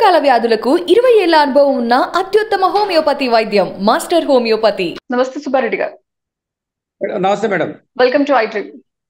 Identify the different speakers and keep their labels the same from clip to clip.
Speaker 1: దీర్ఘకాల వ్యాధులకు ఇరవై ఏళ్ల అనుభవం ఉన్న అత్యుత్తమ హోమియోపతి వైద్యం మాస్టర్ హోమియోపతి
Speaker 2: నమస్తే సుబ్బారెడ్డి గారు
Speaker 3: నమస్తే మేడం
Speaker 2: వెల్కమ్ టు ఐట్రీ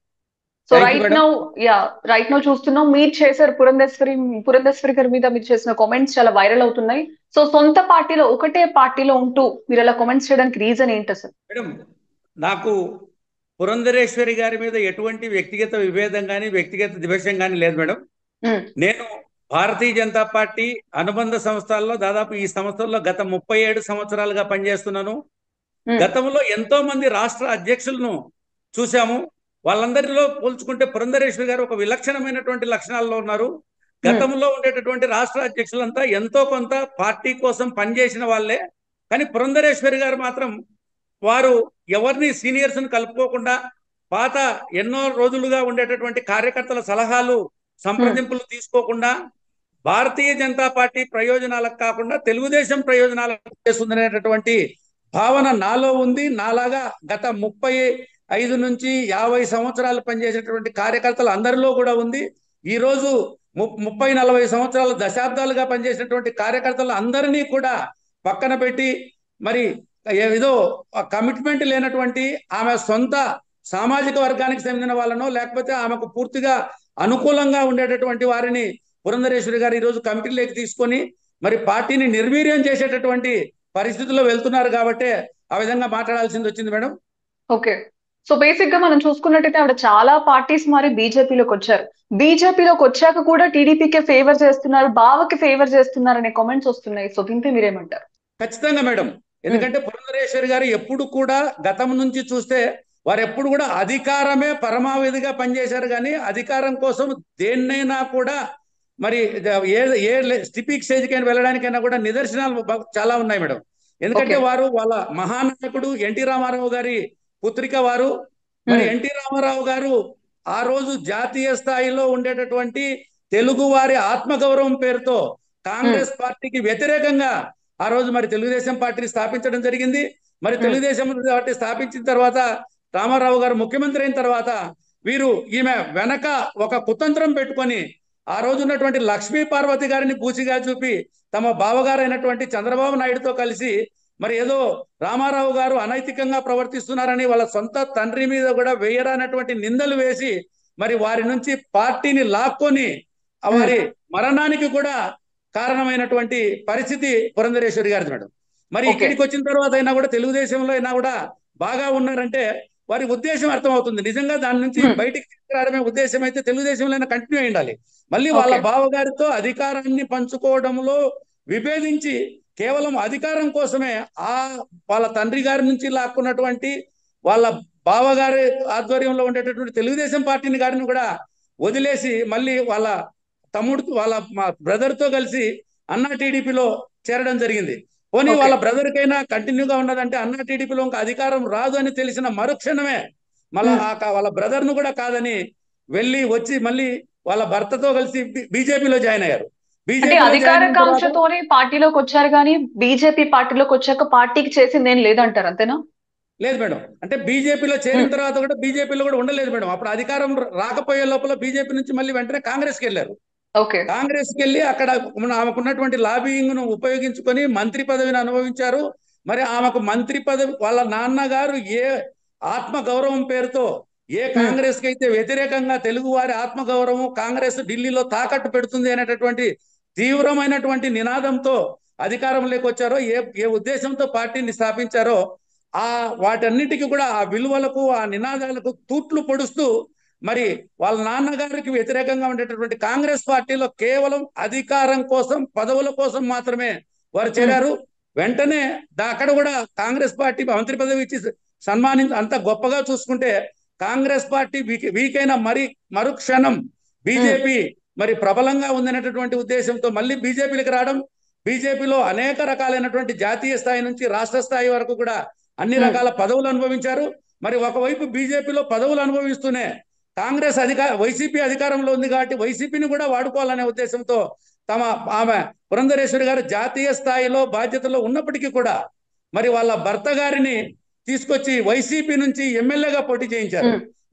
Speaker 2: so
Speaker 3: Thank you,
Speaker 2: right
Speaker 3: madam.
Speaker 2: Now yeah right now చూస్తున్నాం మీరు చేశారు పురంధేశ్వరి పురంధేశ్వరి గారి మీద మీరు చేసిన కామెంట్స్ చాలా వైరల్ అవుతున్నాయి సో సొంత పార్టీలో ఒకటే పార్టీలో ఉంటూ మీరు అలా కామెంట్స్ చేయడానికి రీజన్ ఏంటి అసలు
Speaker 3: మేడం నాకు పురంధరేశ్వరి గారి మీద ఎటువంటి వ్యక్తిగత విభేదం కానీ వ్యక్తిగత ద్వేషం కానీ లేదు మేడం
Speaker 2: మ్మ్.
Speaker 3: నేను భారతీయ జనతా పార్టీ అనుబంధ సంస్థల్లో దాదాపు ఈ సంస్థల్లో గత ముప్పై ఏడు సంవత్సరాలుగా పనిచేస్తున్నాను
Speaker 2: మ్మ్.
Speaker 3: గతంలో ఎంతో మంది రాష్ట్ర అధ్యక్షులను చూశాము వాళ్ళందరిలో పోల్చుకుంటే పురంధరేశ్వరి గారు ఒక విలక్షణమైనటువంటి లక్షణాల్లో ఉన్నారు గతంలో ఉండేటటువంటి రాష్ట్ర అధ్యక్షులంతా ఎంతో కొంత పార్టీ కోసం పనిచేసిన వాళ్ళే కానీ పురంధరేశ్వరి గారు మాత్రం వారు ఎవరిని సీనియర్స్ ని కలుపుకోకుండా పాత ఎన్నో రోజులుగా ఉండేటటువంటి కార్యకర్తల సలహాలు సంప్రదింపులు తీసుకోకుండా భారతీయ జనతా పార్టీ ప్రయోజనాలకు కాకుండా తెలుగుదేశం ప్రయోజనాలకు చేస్తుందనేటటువంటి భావన నాలో ఉంది నాలాగా గత ముప్పై ఐదు నుంచి యాభై సంవత్సరాలు పనిచేసేటటువంటి కార్యకర్తలు అందరిలో కూడా ఉంది ఈ రోజు ము- ముప్పై నలభై సంవత్సరాలు దశాబ్దాలుగా పనిచేసినటువంటి కార్యకర్తలు అందరినీ కూడా పక్కన పెట్టి మరి ఏదో కమిట్మెంట్ లేనటువంటి ఆమె సొంత సామాజిక వర్గానికి చెందిన వాళ్ళనో లేకపోతే ఆమెకు పూర్తిగా అనుకూలంగా ఉండేటటువంటి వారిని పురంధరేశ్వరి గారు ఈరోజు కమిటీలోకి తీసుకొని మరి పార్టీని నిర్వీర్యం చేసేటటువంటి పరిస్థితుల్లో వెళ్తున్నారు కాబట్టి ఆ విధంగా మాట్లాడాల్సింది వచ్చింది మేడం
Speaker 2: ఓకే సో బేసిక్ గా మనం చూసుకున్నట్టయితే ఆవిడ చాలా పార్టీస్ మారి బీజేపీలోకి వచ్చారు బీజేపీలోకి వచ్చాక కూడా టీడీపీకే ఫేవర్ చేస్తున్నారు బావకి ఫేవర్ చేస్తున్నారు అనే కామెంట్స్ వస్తున్నాయి సో దీంతో మీరేమంటారు
Speaker 3: ఖచ్చితంగా మేడం ఎందుకంటే పురంధరేశ్వరి గారు ఎప్పుడు కూడా గతం నుంచి చూస్తే వారు ఎప్పుడు కూడా అధికారమే పరమావధిగా పనిచేశారు కానీ అధికారం కోసం దేన్నైనా కూడా మరి ఏ ఏ స్టిపిక్ స్టేజ్కి వెళ్ళడానికైనా కూడా నిదర్శనాలు బ- చాలా ఉన్నాయి మేడం ఎందుకంటే
Speaker 2: Okay.
Speaker 3: వారు వాళ్ళ మహానాయకుడు ఎన్టీ రామారావు గారి పుత్రిక వారు మరి
Speaker 2: Hmm.
Speaker 3: ఎన్టీ రామారావు గారు ఆ రోజు జాతీయ స్థాయిలో ఉండేటటువంటి తెలుగు వారి ఆత్మగౌరవం పేరుతో కాంగ్రెస్ పార్టీకి వ్యతిరేకంగా ఆ రోజు మరి తెలుగుదేశం పార్టీని స్థాపించడం జరిగింది మరి
Speaker 2: Hmm.
Speaker 3: తెలుగుదేశం పార్టీ స్థాపించిన తర్వాత రామారావు గారు ముఖ్యమంత్రి అయిన తర్వాత వీరు ఈమె వెనక ఒక కుతంత్రం పెట్టుకొని ఆ రోజు ఉన్నటువంటి లక్ష్మీ పార్వతి గారిని పూచిగా చూపి తమ బావగారైనటువంటి చంద్రబాబు నాయుడుతో కలిసి మరి ఏదో రామారావు గారు అనైతికంగా ప్రవర్తిస్తున్నారని వాళ్ళ సొంత తండ్రి మీద కూడా వేయరానటువంటి నిందలు వేసి మరి వారి నుంచి పార్టీని లాక్కొని ఆ వారి మరణానికి కూడా కారణమైనటువంటి పరిస్థితి పురంధరేశ్వరి గారి మేడం మరి
Speaker 2: Okay.
Speaker 3: ఇక్కడికి వచ్చిన తర్వాత అయినా కూడా తెలుగుదేశంలో అయినా కూడా బాగా ఉన్నారంటే వారి ఉద్దేశం అర్థమవుతుంది నిజంగా దాని నుంచి
Speaker 2: Hmm.
Speaker 3: బయటికి తీసుకురావడమే ఉద్దేశం అయితే తెలుగుదేశంలో కంటిన్యూ అయి ఉండాలి మళ్ళీ వాళ్ళ
Speaker 2: Okay.
Speaker 3: బావగారితో అధికారాన్ని పంచుకోవడంలో విభేదించి కేవలం అధికారం కోసమే ఆ వాళ్ళ తండ్రి గారి నుంచి లాక్కున్నటువంటి వాళ్ళ బావగారి ఆధ్వర్యంలో ఉండేటటువంటి తెలుగుదేశం పార్టీని గారిని కూడా వదిలేసి మళ్ళీ వాళ్ళ తమ్ముడు వాళ్ళ మా బ్రదర్ తో కలిసి అన్నా టీడీపీలో చేరడం జరిగింది పోనీ
Speaker 2: Okay.
Speaker 3: వాళ్ళ బ్రదర్ కైనా కంటిన్యూగా ఉన్నదంటే అన్నా టీడీపీలో ఇంకా అధికారం రాదు అని తెలిసిన మరుక్షణమే మళ్ళా
Speaker 2: Hmm.
Speaker 3: ఆ క- వాళ్ళ బ్రదర్ ను కూడా కాదని వెళ్ళి వచ్చి మళ్ళీ వాళ్ళ భర్తతో కలిసి బీజేపీలో జాయిన్ అయ్యారు
Speaker 2: అంటే
Speaker 3: BJP లో join
Speaker 2: అధికార
Speaker 3: అయిన తర్వాత-
Speaker 2: కాంక్షతోనే పార్టీలోకి వచ్చారు కానీ బీజేపీ పార్టీలోకి వచ్చాక పార్టీకి చేసింది ఏం లేదంటారు అంతేనా
Speaker 3: లేదు మేడం అంటే బీజేపీలో చేరిన
Speaker 2: Hmm.
Speaker 3: తర్వాత కూడా బీజేపీలో కూడా ఉండలేదు మేడం అప్పుడు అధికారం రాకపోయే లోపల బీజేపీ నుంచి మళ్ళీ వెంటనే కాంగ్రెస్ కి వెళ్ళారు
Speaker 2: ఓకే
Speaker 3: కాంగ్రెస్ కి వెళ్ళి అక్కడ ఉన్న- ఆమెకున్నటువంటి లాబింగ్ ను ఉపయోగించుకొని మంత్రి పదవిని అనుభవించారు మరి ఆమెకు మంత్రి పదవి వాళ్ళ నాన్నగారు ఏ ఆత్మ గౌరవం పేరుతో ఏ కాంగ్రెస్ కి అయితే వ్యతిరేకంగా తెలుగు వారి ఆత్మ గౌరవం కాంగ్రెస్ ఢిల్లీలో తాకట్టు పెడుతుంది అనేటటువంటి తీవ్రమైనటువంటి నినాదంతో అధికారంలోకి వచ్చారో ఏ ఏ ఉద్దేశంతో పార్టీని స్థాపించారో ఆ వాటన్నిటికీ కూడా ఆ విలువలకు ఆ నినాదాలకు తూట్లు పొడుస్తూ మరి వాళ్ళ నాన్నగారికి వ్యతిరేకంగా ఉండేటటువంటి కాంగ్రెస్ పార్టీలో కేవలం అధికారం కోసం పదవుల కోసం మాత్రమే వారు చేరారు వెంటనే దా- అక్కడ కూడా కాంగ్రెస్ పార్టీ మంత్రి పదవి ఇచ్చి సన్మానించి అంత గొప్పగా చూసుకుంటే కాంగ్రెస్ పార్టీ వీక్ వీక్ అయిన మరి మరుక్షణం బీజేపీ మరి ప్రబలంగా ఉందనేటటువంటి ఉద్దేశంతో మళ్ళీ బీజేపీలకు రావడం బీజేపీలో అనేక రకాలైనటువంటి జాతీయ స్థాయి నుంచి రాష్ట్ర స్థాయి వరకు కూడా అన్ని
Speaker 2: Hmm.
Speaker 3: రకాల పదవులు అనుభవించారు మరి ఒకవైపు బీజేపీలో పదవులు అనుభవిస్తూనే కాంగ్రెస్ అధికార వైసీపీ అధికారంలో ఉంది కాబట్టి వైసీపీని కూడా వాడుకోవాలనే ఉద్దేశంతో తమ ఆమె పురంధరేశ్వరి గారు జాతీయ స్థాయిలో బాధ్యతలో ఉన్నప్పటికీ కూడా మరి వాళ్ళ భర్త గారిని తీసుకొచ్చి వైసీపీ నుంచి ఎమ్మెల్యేగా పోటీ చేయించారు
Speaker 2: ఉమ్.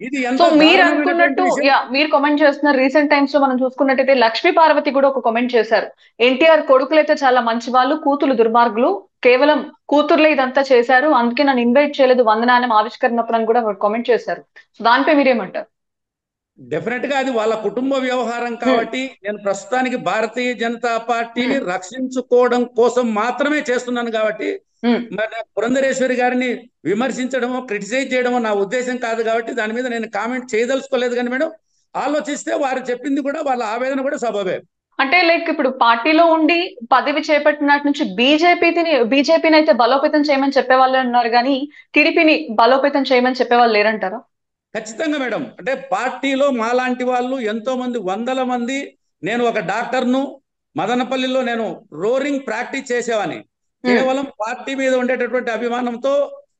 Speaker 3: ఇది ఎంత
Speaker 2: సో మీరు
Speaker 3: దారుణమైనటువంటి
Speaker 2: అనుకున్నట్టు
Speaker 3: విషయం.
Speaker 2: యా మీరు కామెంట్ చేస్తున్నారు రీసెంట్ టైమ్స్ లో మనం చూసుకున్నట్టయితే లక్ష్మీ పార్వతి కూడా ఒక కామెంట్ చేశారు ఎన్టీఆర్ కొడుకులైతే చాలా మంచి వాళ్ళు కూతురు దుర్మార్గులు కేవలం కూతుర్లే ఇదంతా చేశారు అందుకే నన్ను ఇన్వైట్ చేయలేదు వందనానం ఆవిష్కరణప్పుడు అని కూడా కామెంట్ చేశారు సో దానిపై మీరేమంటారు
Speaker 3: డెఫినెట్ గా అది వాళ్ళ కుటుంబ వ్యవహారం కాబట్టి నేను ప్రస్తుతానికి భారతీయ జనతా పార్టీని రక్షించుకోవడం కోసం మాత్రమే చేస్తున్నాను కాబట్టి
Speaker 2: Hmm.
Speaker 3: మరి నా పురంధరేశ్వరి గారిని విమర్శించడమో క్రిటిసైజ్ చేయడమో నా ఉద్దేశం కాదు కాబట్టి దాని మీద నేను కామెంట్ చేయదలుచుకోలేదు కానీ మేడం ఆలోచిస్తే వారు చెప్పింది కూడా వాళ్ళ ఆవేదన కూడా సబబే
Speaker 2: అంటే లైక్ ఇప్పుడు పార్టీలో ఉండి పదవి చేపట్టినట్టు నుంచి బీజేపీని బీజేపీని అయితే బలోపేతం చేయమని చెప్పేవాళ్ళు ఉన్నారు కానీ టీడీపీని బలోపేతం చేయమని చెప్పేవాళ్ళు లేరంటారా
Speaker 3: ఖచ్చితంగా మేడం అంటే పార్టీలో మాలాంటి వాళ్ళు ఎంతో మంది వందల మంది నేను ఒక డాక్టర్ను మదనపల్లిలో నేను రోరింగ్ ప్రాక్టీస్ చేసేవాని కేవలం పార్టీ మీద ఉండేటటువంటి అభిమానంతో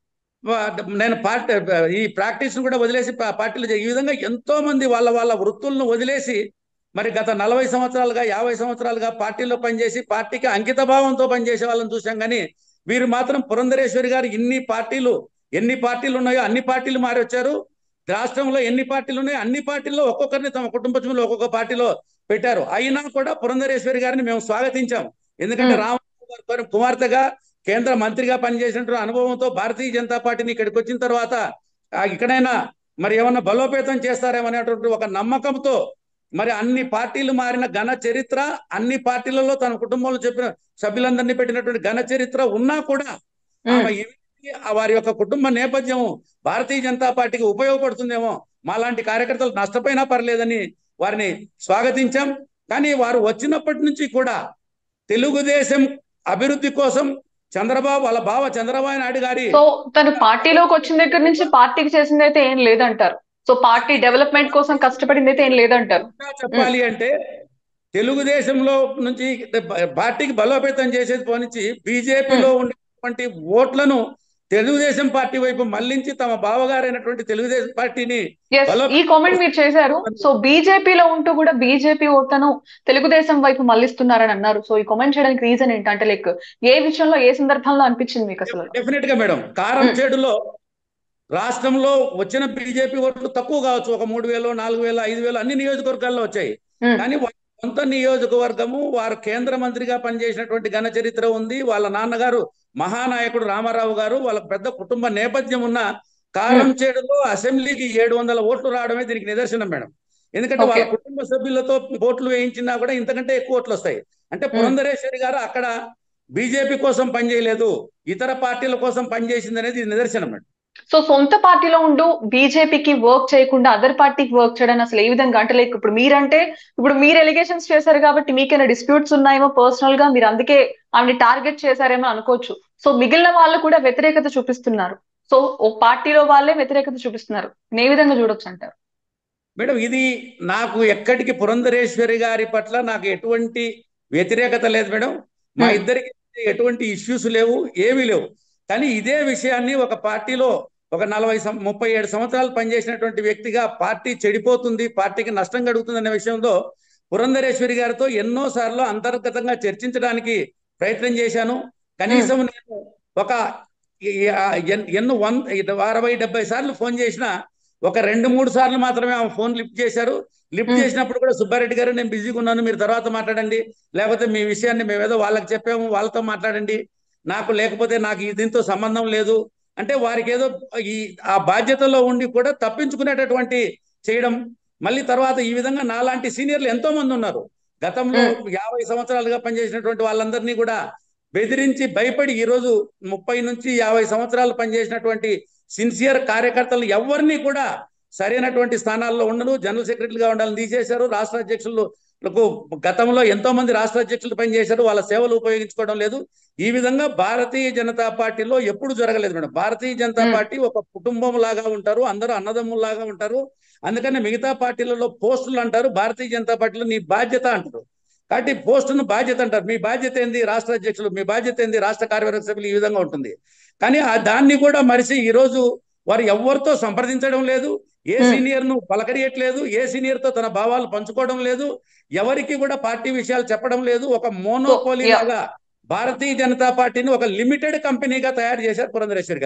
Speaker 3: వా- నేను పార్టీ ఈ ప్రాక్టీస్ కూడా వదిలేసి పా- పార్టీలో చే- ఈ విధంగా ఎంతో మంది వాళ్ళ వాళ్ళ వృత్తులను వదిలేసి మరి గత నలభై సంవత్సరాలుగా యాభై సంవత్సరాలుగా పార్టీలో పనిచేసి పార్టీకి అంకిత భావంతో పనిచేసే వాళ్ళని చూసాం కానీ వీరు మాత్రం పురంధరేశ్వరి గారు ఇన్ని పార్టీలు ఎన్ని పార్టీలు ఉన్నాయో అన్ని పార్టీలు మారి వచ్చారు రాష్ట్రంలో ఎన్ని పార్టీలు ఉన్నాయో అన్ని పార్టీల్లో ఒక్కొక్కరిని తమ కుటుంబ సభ్యులు ఒక్కొక్క పార్టీలో పెట్టారు అయినా కూడా పురంధరేశ్వరి గారిని మేము స్వాగతించాం ఎందుకంటే
Speaker 2: Hmm.
Speaker 3: రామరావు గారి కుమార్తెగా కేంద్ర మంత్రిగా పనిచేసినటువంటి అనుభవంతో భారతీయ జనతా పార్టీని ఇక్కడికి వచ్చిన తర్వాత ఆ, ఇక్కడైనా మరి ఏమన్నా బలోపేతం చేస్తారేమనేటువంటి ఒక నమ్మకంతో మరి అన్ని పార్టీలు మారిన ఘన చరిత్ర అన్ని పార్టీలలో తన కుటుంబంలో చెప్పిన సభ్యులందరినీ పెట్టినటువంటి ఘన చరిత్ర ఉన్నా కూడా ఆమె ఏమిటి, ఆ వారి యొక్క కుటుంబ నేపథ్యం భారతీయ జనతా పార్టీకి ఉపయోగపడుతుందేమో మాలాంటి కార్యకర్తలు నష్టపోయినా పర్లేదని వారిని స్వాగతించాం కానీ వారు వచ్చినప్పటి నుంచి కూడా తెలుగుదేశం అభివృద్ధి కోసం చంద్రబాబు వాళ్ళ బావ చంద్రబాబు నాయుడు గారి
Speaker 2: సో తను పార్టీలోకి వచ్చిన దగ్గర నుంచి పార్టీకి చేసింది అయితే ఏం లేదంటారు సో పార్టీ డెవలప్మెంట్ కోసం కష్టపడింది అయితే ఏం లేదంటారు
Speaker 3: ఇంకా చెప్పాలి అంటే తెలుగుదేశంలో నుంచి పార్టీకి బలోపేతం చేసేది పోనిచ్చి బీజేపీలో ఉండేటువంటి ఓట్లను తెలుగుదేశం పార్టీ వైపు మళ్లించి తమ బావగారైనటువంటి తెలుగుదేశం పార్టీని
Speaker 2: ఎస్
Speaker 3: బలో-
Speaker 2: ఈ కామెంట్ మీరు చేశారు సో బీజేపీలో ఉంటూ కూడా బీజేపీ ఓట్లను తెలుగుదేశం వైపు మళ్ళిస్తున్నారని అన్నారు సో ఈ కామెంట్ చేయడానికి రీజన్ ఏంటి అంటే లైక్ ఏ విషయంలో ఏ సందర్భంలో అనిపించింది మీకు అసలు
Speaker 3: డెఫినెట్ గా మేడం కారం
Speaker 2: Hmm.
Speaker 3: చేడులో రాష్ట్రంలో వచ్చిన బీజేపీ ఓట్లు తక్కువ కావచ్చు ఒక మూడు వేలు నాలుగు వేలు ఐదు వేలు అన్ని నియోజకవర్గాల్లో వచ్చాయి
Speaker 2: Hmm.
Speaker 3: కానీ వారి సొంత నియోజకవర్గము వారు కేంద్ర మంత్రిగా పనిచేసినటువంటి ఘన చరిత్ర ఉంది వాళ్ళ నాన్నగారు మహానాయకుడు రామారావు గారు వాళ్ళ పెద్ద కుటుంబ నేపథ్యం ఉన్న కారంచేడులో అసెంబ్లీకి ఏడు వందల ఓట్లు రావడమే దీనికి నిదర్శనం మేడం ఎందుకంటే వాళ్ళ
Speaker 2: Okay.
Speaker 3: కుటుంబ సభ్యులతో ఓట్లు వేయించినా కూడా ఇంతకంటే ఎక్కువ ఓట్లు వస్తాయి అంటే పురంధరేశ్వరి గారు అక్కడ బీజేపీ కోసం పనిచేయలేదు ఇతర పార్టీల కోసం పనిచేసింది అనేది ఇది నిదర్శనం మేడం
Speaker 2: సో సొంత పార్టీలో ఉండు బీజేపీకి వర్క్ చేయకుండా అదర్ పార్టీకి వర్క్ చేయడం అసలు ఏ విధంగా అంటే లైక్ ఇప్పుడు మీరంటే ఇప్పుడు మీరు ఎలిగేషన్స్ చేశారు కాబట్టి మీకైనా డిస్ప్యూట్స్ ఉన్నాయేమో పర్సనల్ గా మీరు అందుకే ఆమెని టార్గెట్ చేశారేమో అనుకోవచ్చు సో మిగిలిన వాళ్ళు కూడా వ్యతిరేకత చూపిస్తున్నారు సో ఓ పార్టీలో వాళ్ళే వ్యతిరేకత చూపిస్తున్నారు ఏ విధంగా చూడొచ్చు అంటారు
Speaker 3: మేడం ఇది నాకు ఎక్కడికి పురంధరేశ్వరి గారి పట్ల నాకు ఎటువంటి వ్యతిరేకత లేదు మేడం మా
Speaker 2: Hmm.
Speaker 3: ఇద్దరికి ఎటువంటి ఇష్యూస్ లేవు ఏమీ లేవు కానీ ఇదే విషయాన్ని ఒక పార్టీలో ఒక నలభై సం- ముప్పై ఏడు సంవత్సరాలు పనిచేసినటువంటి వ్యక్తిగా పార్టీ చెడిపోతుంది పార్టీకి నష్టం కలుగుతుంది అనే విషయంలో పురంధరేశ్వరి గారితో ఎన్నో సార్లు అంతర్గతంగా చర్చించడానికి ప్రయత్నం చేశాను కనీసం నేను ఒక ఈ- ఆ ఎన్- ఎన్నో వంద అరవై డెబ్బై సార్లు ఫోన్ చేసిన ఒక రెండు మూడు సార్లు మాత్రమే ఆమె ఫోన్ లిఫ్ట్ చేశారు లిఫ్ట్
Speaker 2: Hmm.
Speaker 3: చేసినప్పుడు కూడా సుబ్బారెడ్డి గారు నేను బిజీగా ఉన్నాను మీరు తర్వాత మాట్లాడండి లేకపోతే మీ విషయాన్ని మేము ఏదో వాళ్ళకి చెప్పాము వాళ్ళతో మాట్లాడండి నాకు లేకపోతే నాకు ఈ దీంతో సంబంధం లేదు అంటే వారికి ఏదో ఈ ఆ బాధ్యతలో ఉండి కూడా తప్పించుకునేటటువంటి చేయడం మళ్ళీ తర్వాత ఈ విధంగా నాలాంటి సీనియర్లు ఎంతో మంది ఉన్నారు గతంలో యాభై సంవత్సరాలుగా పనిచేసినటువంటి వాళ్ళందరినీ కూడా బెదిరించి భయపడి ఈ రోజు ముప్పై నుంచి యాభై సంవత్సరాలు పనిచేసినటువంటి సిన్సియర్ కార్యకర్తలు ఎవరిని కూడా సరైనటువంటి స్థానాల్లో ఉండను జనరల్ సెక్రటరీగా ఉండాలని తీసేశారు రాష్ట్ర అధ్యక్షులకు గతంలో ఎంతో మంది రాష్ట్ర అధ్యక్షులు పనిచేశారు వాళ్ళ సేవలు ఉపయోగించుకోవడం లేదు ఈ విధంగా భారతీయ జనతా పార్టీలో ఎప్పుడు జరగలేదు madam Bharatiya Janata
Speaker 2: Hmm.
Speaker 3: Party ఒక కుటుంబం లాగా ఉంటారు అందరూ అన్నదమ్ముల్లాగా ఉంటారు అందుకని మిగతా పార్టీలలో పోస్టులు అంటారు భారతీయ జనతా పార్టీలో నీ బాధ్యత అంటారు కాబట్టి పోస్టును బాధ్యత అంటారు మీ బాధ్యత ఏంది రాష్ట్ర అధ్యక్షులు మీ బాధ్యత ఏంది రాష్ట్ర కార్యవర్గ సభ్యులు ఈ విధంగా ఉంటుంది కానీ ఆ దాన్ని కూడా మరిచి ఈ రోజు వారు ఎవరితో సంప్రదించడం లేదు ఏ
Speaker 2: Hmm.
Speaker 3: సీనియర్ ను పలకరియట్లేదు ఏ సీనియర్ తో తన భావాలు పంచుకోవడం లేదు ఎవరికి కూడా పార్టీ విషయాలు చెప్పడం లేదు ఒక మోనోపోలీ
Speaker 2: yeah.
Speaker 3: లాగా భారతీయ జనతా పార్టీని ఒక లిమిటెడ్ కంపెనీగా తయారు చేశారు పురంధరేశ్వరి గారు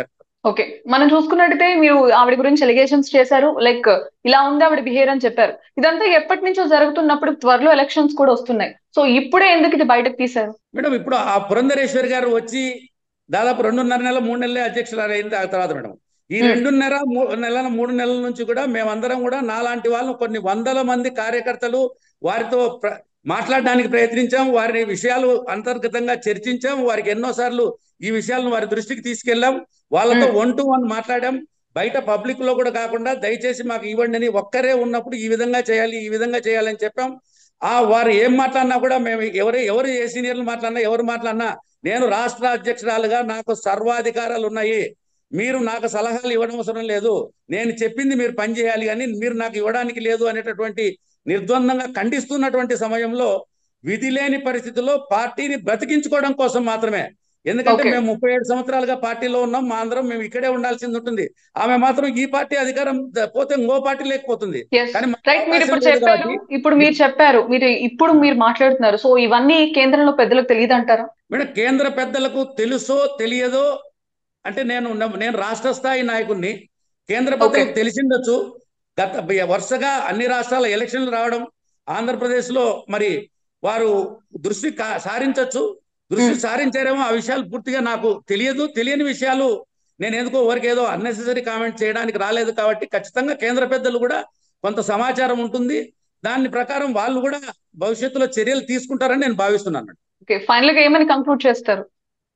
Speaker 2: ఓకే మనం చూసుకున్నట్టయితే మీరు ఆవిడ గురించి ఎలిగేషన్స్ చేశారు లైక్ ఇలా ఉంది ఆవిడ బిహేవియర్ అని చెప్పారు ఇదంతా ఎప్పటి నుంచో జరుగుతున్నప్పుడు త్వరలో ఎలక్షన్స్ కూడా వస్తున్నాయి సో ఇప్పుడే ఎందుకు ఇది బయటకు తీశారు
Speaker 3: మేడం ఇప్పుడు ఆ పురంధరేశ్వరి గారు వచ్చి దాదాపు రెండున్నర నెలల మూడు నెలలే అధ్యక్షులు అయింది ఆ తర్వాత మేడం ఈ
Speaker 2: Hmm.
Speaker 3: రెండున్నర మూ- నెలల మూడు నెలల నుంచి కూడా మేమందరం కూడా నాలాంటి వాళ్ళు కొన్ని వందల మంది కార్యకర్తలు వారితో ప్ర- మాట్లాడడానికి ప్రయత్నించాం వారి విషయాలు అంతర్గతంగా చర్చించాం వారికి ఎన్నోసార్లు ఈ విషయాలను వారి దృష్టికి తీసుకెళ్ళాం వాళ్ళతో
Speaker 2: Hmm.
Speaker 3: వన్ టు వన్ మాట్లాడాం బయట పబ్లిక్ లో కూడా కాకుండా దయచేసి మాకు ఇవ్వండి అని ఒక్కరే ఉన్నప్పుడు ఈ విధంగా చేయాలి ఈ విధంగా చేయాలని చెప్పాం ఆ వారు ఏం మాట్లాడినా కూడా మేము ఎవరు ఎవరు ఏ సీనియర్లు మాట్లాడినా ఎవరు మాట్లాడినా నేను రాష్ట్ర అధ్యక్షురాలుగా నాకు సర్వాధికారాలు ఉన్నాయి మీరు నాకు సలహాలు ఇవ్వడం అవసరం లేదు నేను చెప్పింది మీరు పని చేయాలి కానీ మీరు నాకు ఇవ్వడానికి లేదు అనేటటువంటి నిర్ద్వందంగా ఖండిస్తున్నటువంటి సమయంలో విధి లేని పరిస్థితుల్లో పార్టీని బ్రతికించుకోవడం కోసం మాత్రమే ఎందుకంటే
Speaker 2: Okay.
Speaker 3: మేము ముప్పై ఏడు సంవత్సరాలుగా పార్టీలో ఉన్నాం మా అందరం మేము ఇక్కడే ఉండాల్సింది ఉంటుంది ఆమె మాత్రం ఈ పార్టీ అధికారం ద- పోతే ఇంకో పార్టీ లేకపోతుంది
Speaker 2: ఎస్
Speaker 3: కానీ మాకు
Speaker 2: రైట్ మీరు ఇప్పుడు
Speaker 3: అవకాశం లేదు
Speaker 2: చెప్పారు
Speaker 3: కాబట్టి-
Speaker 2: ఇప్పుడు మీరు చెప్పారు మీరు ఇప్పుడు మీరు మాట్లాడుతున్నారు సో ఇవన్నీ కేంద్రంలో పెద్దలకు తెలియదు అంటారా
Speaker 3: మేడం కేంద్ర పెద్దలకు తెలుసో తెలియదో అంటే నేను న- నేను రాష్ట్ర స్థాయి నాయకుడిని కేంద్ర పెద్దలకు తెలిసిండొచ్చు గత బ- వరుసగా అన్ని రాష్ట్రాల ఎలక్షన్లు రావడం ఆంధ్రప్రదేశ్ లో మరి వారు దృష్టి కా- సారించొచ్చు దృష్టి
Speaker 2: Hmm.
Speaker 3: సారించారేమో ఆ విషయాలు పూర్తిగా నాకు తెలియదు తెలియని విషయాలు నేను ఎందుకో ఎవరికి ఏదో అన్నెసెసరీ కామెంట్ చేయడానికి రాలేదు కాబట్టి ఖచ్చితంగా కేంద్ర పెద్దలు కూడా కొంత సమాచారం ఉంటుంది దాని ప్రకారం వాళ్ళు కూడా భవిష్యత్తులో చర్యలు తీసుకుంటారని నేను భావిస్తున్నాను
Speaker 2: ఓకే ఫైనల్ గా ఏమని కంక్లూడ్ చేస్తారు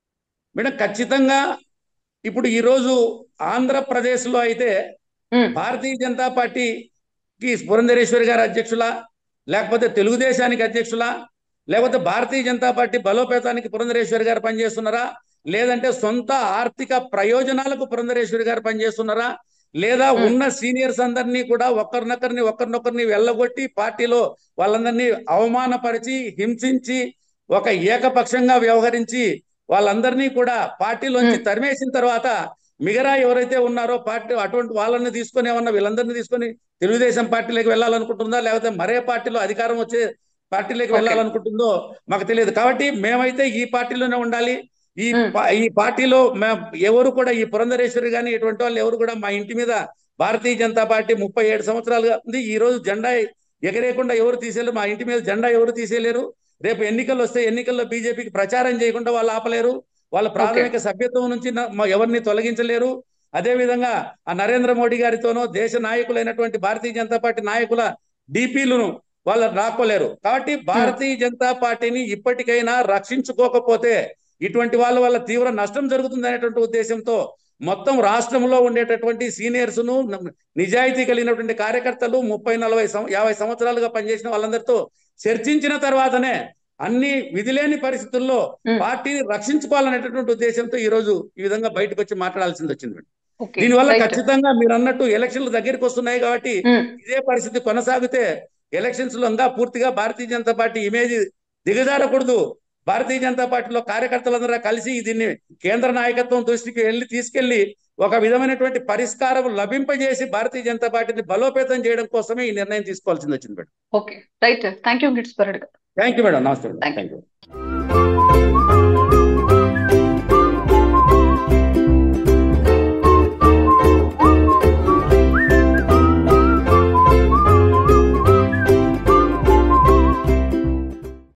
Speaker 3: మేడం ఖచ్చితంగా ఇప్పుడు ఈరోజు ఆంధ్రప్రదేశ్లో అయితే
Speaker 2: ఉమ్,
Speaker 3: భారతీయ జనతా పార్టీకి పురంధరేశ్వరి గారు అధ్యక్షులా లేకపోతే తెలుగుదేశానికి అధ్యక్షులా లేకపోతే భారతీయ జనతా పార్టీ బలోపేతానికి పురంధరేశ్వరి గారు పనిచేస్తున్నారా లేదంటే సొంత ఆర్థిక ప్రయోజనాలకు పురంధరేశ్వరి గారు పనిచేస్తున్నారా లేదా
Speaker 2: Hmm.
Speaker 3: ఉన్న సీనియర్స్ అందరినీ కూడా ఒకరినొకరిని ఒకరినొకరిని వెళ్ళగొట్టి పార్టీలో వాళ్ళందరినీ అవమానపరిచి హింసించి ఒక ఏకపక్షంగా వ్యవహరించి వాళ్ళందరినీ కూడా పార్టీలోంచి
Speaker 2: Hmm.
Speaker 3: తరిమేసిన తర్వాత మిగతా ఎవరైతే ఉన్నారో పార్టీ అటువంటి వాళ్ళని తీసుకొని ఏమన్నా వీళ్ళందరినీ తీసుకొని తెలుగుదేశం పార్టీలోకి వెళ్ళాలనుకుంటుందా లేకపోతే మరే పార్టీలో అధికారం వచ్చే పార్టీలోకి
Speaker 2: Okay.
Speaker 3: వెళ్ళాలనుకుంటుందో మాకు తెలియదు కాబట్టి మేమైతే ఈ పార్టీలోనే ఉండాలి ఈ
Speaker 2: Hmm.
Speaker 3: పా- ఈ పార్టీలో మే- ఎవరు కూడా ఈ పురంధరేశ్వరి కానీ ఇటువంటి వాళ్ళు ఎవరు కూడా మా ఇంటి మీద భారతీయ జనతా పార్టీ ముప్పై ఏడు సంవత్సరాలుగా ఉంది ఈ రోజు జెండా ఎగరేయకుండా ఎవరు తీసేయలేరు మా ఇంటి మీద జెండా ఎవరు తీసేయలేరు రేపు ఎన్నికలు వస్తే ఎన్నికల్లో బీజేపీకి ప్రచారం చేయకుండా వాళ్ళు ఆపలేరు వాళ్ళ ప్రాథమిక సభ్యత్వం నుంచి న- మ- ఎవరిని తొలగించలేరు అదే విధంగా ఆ నరేంద్ర మోడీ గారితోనో దేశ నాయకులైనటువంటి భారతీయ జనతా పార్టీ నాయకుల డిపిలను వాళ్ళు రాకోలేరు కాబట్టి భారతీయ జనతా పార్టీని ఇప్పటికైనా రక్షించుకోకపోతే ఇటువంటి వాళ్ళ వల్ల తీవ్ర నష్టం జరుగుతుంది అనేటువంటి ఉద్దేశంతో మొత్తం రాష్ట్రంలో ఉండేటటువంటి సీనియర్స్ ను న- నిజాయితీ కలిగినటువంటి కార్యకర్తలు ముప్పై నలభై సం- యాభై సంవత్సరాలుగా పనిచేసిన వాళ్ళందరితో చర్చించిన తర్వాతనే అన్ని విధిలేని పరిస్థితుల్లో
Speaker 2: Hmm.
Speaker 3: పార్టీని రక్షించుకోవాలనేటటువంటి ఉద్దేశంతో ఈ రోజు ఈ విధంగా బయటకు వచ్చి మాట్లాడాల్సింది వచ్చింది మేడం.
Speaker 2: ఓకే
Speaker 3: దీనివల్ల
Speaker 2: రైట్
Speaker 3: ఖచ్చితంగా మీరు అన్నట్టు ఎలక్షన్లు దగ్గరికి వస్తున్నాయి కాబట్టి
Speaker 2: ఉమ్,
Speaker 3: ఇదే పరిస్థితి కొనసాగితే ఎలక్షన్స్ లో ఇంకా పూర్తిగా భారతీయ జనతా పార్టీ ఇమేజ్ దిగజారకూడదు భారతీయ జనతా పార్టీలో కార్యకర్తలందరూ కలిసి దీన్ని కేంద్ర నాయకత్వం దృష్టికి వెళ్ళి తీసుకెళ్లి ఒక విధమైనటువంటి పరిష్కారం లభింపజేసి భారతీయ జనతా పార్టీని బలోపేతం చేయడం కోసమే ఈ నిర్ణయం తీసుకోవాల్సింది వచ్చింది madam
Speaker 2: okay right thank you గిట్స్ పరడ్
Speaker 3: థ్యాంక్ యూ మేడం నమస్తే మేడం
Speaker 2: Thank
Speaker 3: థ్యాంక్ యూ